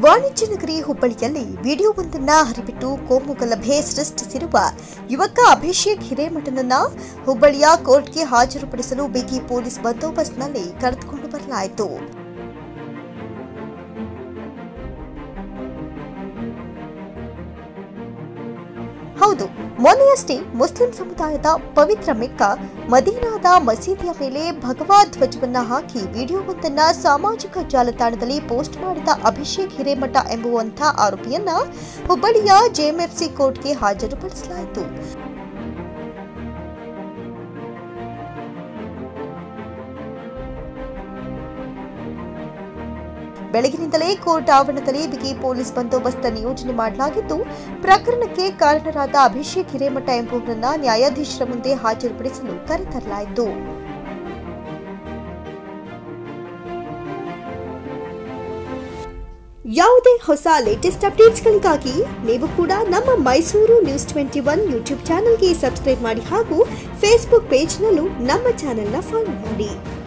ವಾಣಿಜ್ಯ ನಗರಿ ಹುಬ್ಬಳ್ಳಿಯಲ್ಲಿ ವಿಡಿಯೋವೊಂದನ್ನ ಹರಿಬಿಟ್ಟು ಕೋಮು ಗಲಭೆ ಸೃಷ್ಟಿಸಿರುವ ಯುವಕ ಅಭಿಷೇಕ್ ಹಿರೇಮಠನನ್ನ ಹುಬ್ಬಳ್ಳಿಯ ಕೋರ್ಟ್ಗೆ ಹಾಜರುಪಡಿಸಲು ಬಿಗಿ ಪೊಲೀಸ್ ಬಂದೋಬಸ್ತ್ನಲ್ಲಿ ಕರೆದುಕೊಂಡು ಬರಲಾಯಿತು ಹೌದು ಮೊನ್ನೆಯಷ್ಟೇ ಮುಸ್ಲಿಂ ಸಮುದಾಯದ ಪವಿತ್ರ ಮೆಕ್ಕ ಮದೀನಾದ ಮಸೀದಿಯ ಮೇಲೆ ಭಗವಾ ಧ್ವಜವನ್ನ ಹಾಕಿ ವಿಡಿಯೋವೊಂದನ್ನ ಸಾಮಾಜಿಕ ಜಾಲತಾಣದಲ್ಲಿ ಪೋಸ್ಟ್ ಮಾಡಿದ ಅಭಿಷೇಕ್ ಹಿರೇಮಠ ಎಂಬುವಂಥ ಆರೋಪಿಯನ್ನ ಹುಬ್ಬಳ್ಳಿಯ ಜೆಎಂಎಫ್ಸಿ ಕೋರ್ಟ್ಗೆ ಹಾಜರುಪಡಿಸಲಾಯಿತು ಬೆಳಗಿನಿಂದಲೇ ಕೋರ್ಟ್ ಆವರಣದಲ್ಲಿ ಬಿಗಿ ಪೊಲೀಸ್ ಬಂದೋಬಸ್ತ್ ನಿಯೋಜನೆ ಮಾಡಲಾಗಿದ್ದು ಪ್ರಕರಣಕ್ಕೆ ಕಾರಣರಾದ ಅಭಿಷೇಕ್ ಹಿರೇಮಠ ಎಂಬುವರನ್ನ ನ್ಯಾಯಾಧೀಶರ ಮುಂದೆ ಹಾಜರುಪಡಿಸಲು ಕರೆತರಲಾಯಿತು ಯಾವುದೇ ಹೊಸ ಲೇಟೆಸ್ಟ್ ಅಪ್ಡೇಟ್ಸ್ಗಳಿಗಾಗಿ ನೀವು ಕೂಡ ನಮ್ಮ Mysuru news twenty one YouTube ಚಾನೆಲ್ಗೆ ಸಬ್ಸ್ಕ್ರೈಬ್ ಮಾಡಿ ಹಾಗೂ ಫೇಸ್ಬುಕ್ ಪೇಜ್ನಲ್ಲೂ ನಮ್ಮ ಚಾನೆಲ್ನ ಫಾಲೋ ಮಾಡಿ